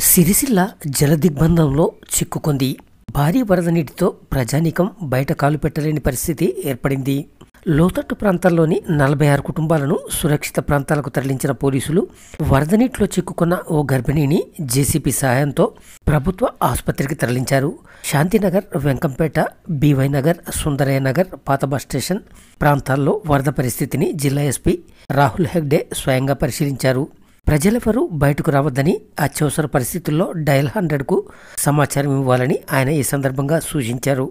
సిరిసిల్ల జలదిగ్బంధంలో చిక్కుకుంది భారీ వరద నీటితో ప్రజానీకం బయట కాలు పెట్టలేని పరిస్థితి ఏర్పడింది లోతట్టు ప్రాంతాల్లోని నలభై ఆరు కుటుంబాలను సురక్షిత ప్రాంతాలకు తరలించిన పోలీసులు వరద నీటిలో చిక్కుకున్న ఓ గర్భిణిని జేసీపీ సహాయంతో ప్రభుత్వ ఆసుపత్రికి తరలించారు శాంతినగర్ వెంకంపేట బీవై నగర్ సుందరయ్య నగర్ పాత బస్ స్టేషన్ ప్రాంతాల్లో వరద పరిస్థితిని జిల్లా ఎస్పీ రాహుల్ హెగ్డే స్వయంగా పరిశీలించారు ప్రజలెవరూ బయటకు రావద్దని అత్యవసర పరిస్థితుల్లో డయల్ హండ్రెడ్కు సమాచారం ఇవ్వాలని ఆయన ఈ సందర్భంగా సూచించారు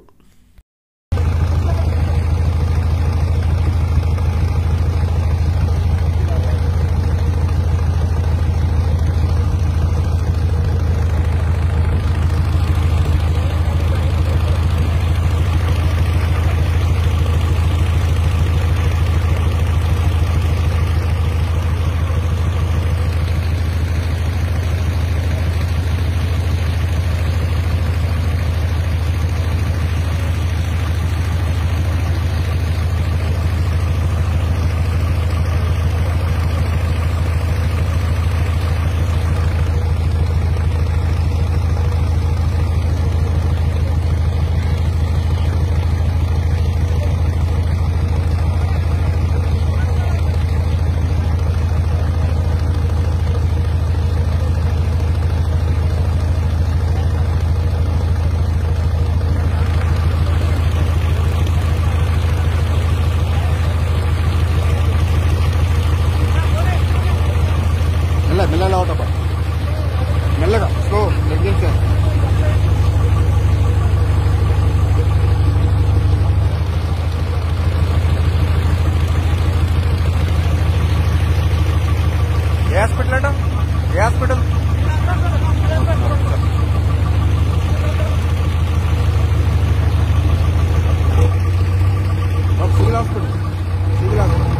మెల్ల మెల్లగా అవుతా మెల్లగా స్లో లెగ్గించా ఏ హాస్పిటల్ అంట ఏ hospital civil hospital civil hospital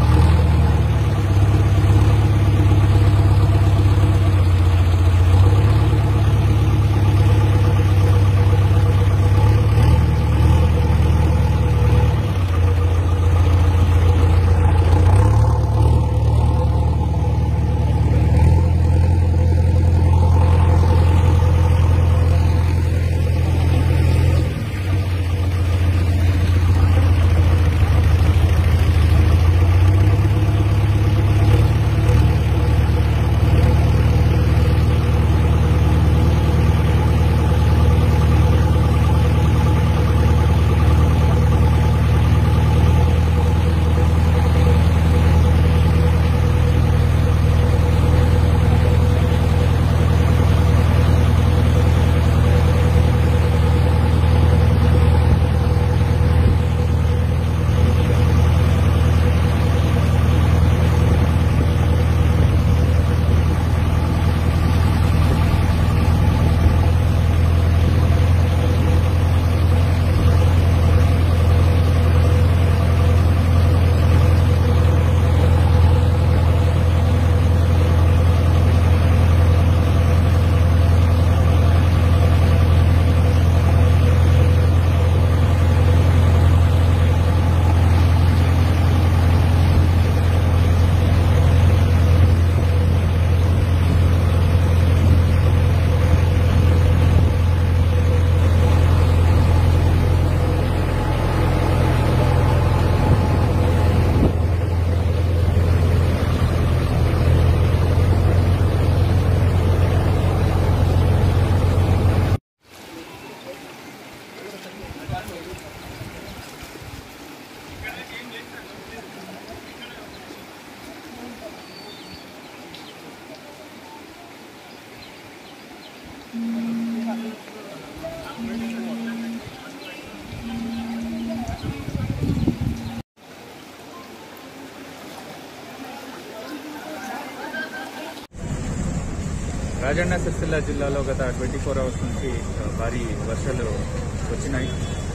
Rajanna Sircilla జిల్లాలో గత ట్వంటీ ఫోర్ అవర్స్ నుంచి ఆ, భారీ వర్షాలు వచ్చినాయి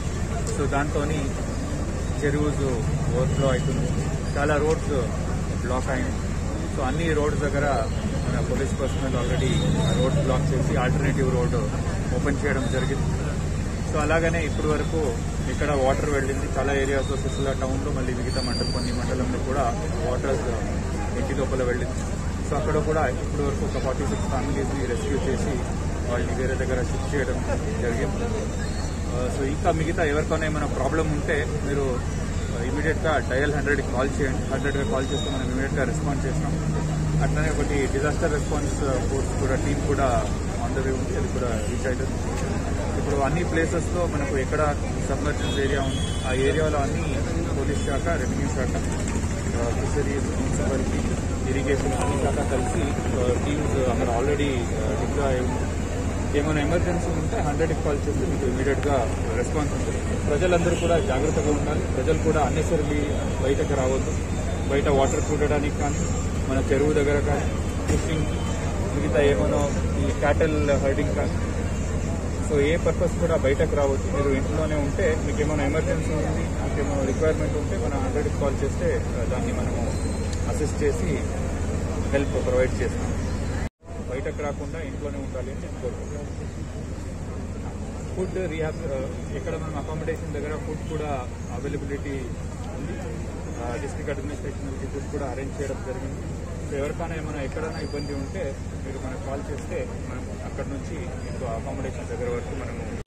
సో దాంతో చెరువుస్ ఓవర్ఫ్లో అవుతుంది చాలా రోడ్స్ బ్లాక్ అయింది సో అన్ని రోడ్స్ దగ్గర మన police personnel already road block చేసి ఆల్టర్నేటివ్ రోడ్ ఓపెన్ చేయడం జరిగింది సో అలాగనే ఇప్పటి వరకు ఇక్కడ వాటర్ వెళ్ళింది చాలా ఏరియాస్ సిరిసిల్ల టౌన్లో మళ్ళీ మిగతా మండలం కొన్ని మండలంలో కూడా వాటర్ ఇంటి లోపల వెళ్ళింది సో అక్కడ కూడా ఇప్పటి వరకు ఒక ఫార్టీ సిక్స్ ఫ్యామిలీస్ని రెస్క్యూ చేసి వాళ్ళని వేరే దగ్గర షిఫ్ట్ చేయడం జరిగింది ఆ, సో ఇంకా మిగతా ఎవరికైనా ఏమైనా ప్రాబ్లం ఉంటే మీరు ఇమీడియట్గా డయల్ హండ్రెడ్కి కాల్ చేయండి హండ్రెడ్గా కాల్ చేస్తే మనం ఇమీడియట్గా రెస్పాన్స్ చేస్తాం అట్లనే ఒకటి డిజాస్టర్ రెస్పాన్స్ ఫోర్స్ కూడా టీం కూడా ఆన్ ద వే ఉంది అది కూడా రీచ్ అవుతుంది ఇప్పుడు అన్ని ప్లేసెస్లో మనకు ఎక్కడ సబ్మర్జెన్స్ ఏరియా ఉంది ఆ ఏరియాలో అన్ని పోలీస్ శాఖ రెవెన్యూ శాఖ ఫిషరీస్ మున్సిపాలిటీ ఇరిగేషన్ అన్ని శాఖ కలిసి టీమ్స్ అక్కడ ఆల్రెడీ డిప్లాయ్ అయి ఉంది ఏమైనా ఎమర్జెన్సీ ఉంటే హండ్రెడ్కి కాల్ చేస్తే మీకు ఇమీడియట్గా రెస్పాన్స్ ఉంటుంది ప్రజలందరూ కూడా జాగ్రత్తగా ఉండాలి ప్రజలు కూడా అన్నెసరీ బయటకు రావద్దు బయట వాటర్ చూడడానికి కానీ మన చెరువు దగ్గర కానీ ఫిషింగ్ మిగతా ఏమైనా ఈ క్యాటల్ హర్డింగ్ కానీ సో ఏ పర్పస్ కూడా బయటకు రావచ్చు మీరు ఇంట్లోనే ఉంటే మీకు ఏమైనా ఎమర్జెన్సీ ఉంది మీకు ఏమైనా రిక్వైర్మెంట్ ఉంటే మనం హండ్రెడ్కి కాల్ చేస్తే ఆ, దాన్ని మనము అసిస్ట్ చేసి హెల్ప్ ప్రొవైడ్ చేస్తాం బయటకు రాకుండా ఇంట్లోనే ఉండాలి అని నేను కోరుకుంటున్నాను ఫుడ్ రీహాబ్ ఎక్కడ మనం అకామిడేషన్ దగ్గర ఫుడ్ కూడా అవైలబిలిటీ ఉంది డిస్ట్రిక్ట్ అడ్మినిస్ట్రేషన్ నుంచి ఫుడ్ కూడా అరేంజ్ చేయడం జరిగింది సో ఎవరికైనా ఏమైనా ఎక్కడైనా ఇబ్బంది ఉంటే మీరు మనకు కాల్ చేస్తే మనం అక్కడ నుంచి మీకు అకామిడేషన్ దగ్గర వరకు మనము